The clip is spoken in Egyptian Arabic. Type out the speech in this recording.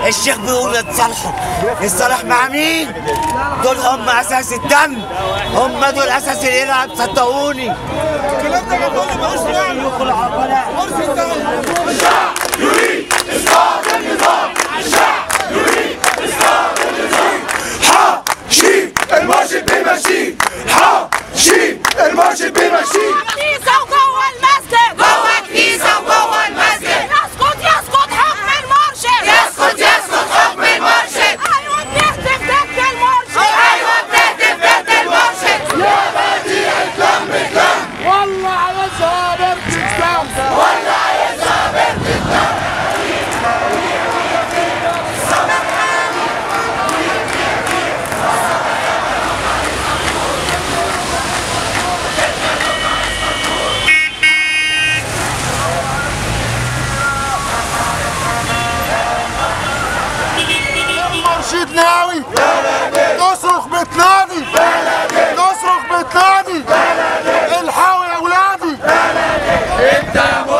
الشيخ بيقول يتصالحوا يتصالح مع مين؟ دول هم اساس الدم هم دول اساس الارهاب صدقوني الكلام ده كله ملوش معنى مرسي انتهى حاشي المرشد بيمشي حاشي المرشد بيمشي كنيسة وجوه المسجد جوه كنيسة وجوه المسجد يسقط يسقط حكم المرشد يسقط يسقط حكم المرشد أيوة بنهتف ضد المرشد أيوة بنهتف ضد المرشد والله عايزها بنت اسلام المرشد ناوي تصرخ بتنادي تصرخ بتنادي الحقوا يا ولادي انت يا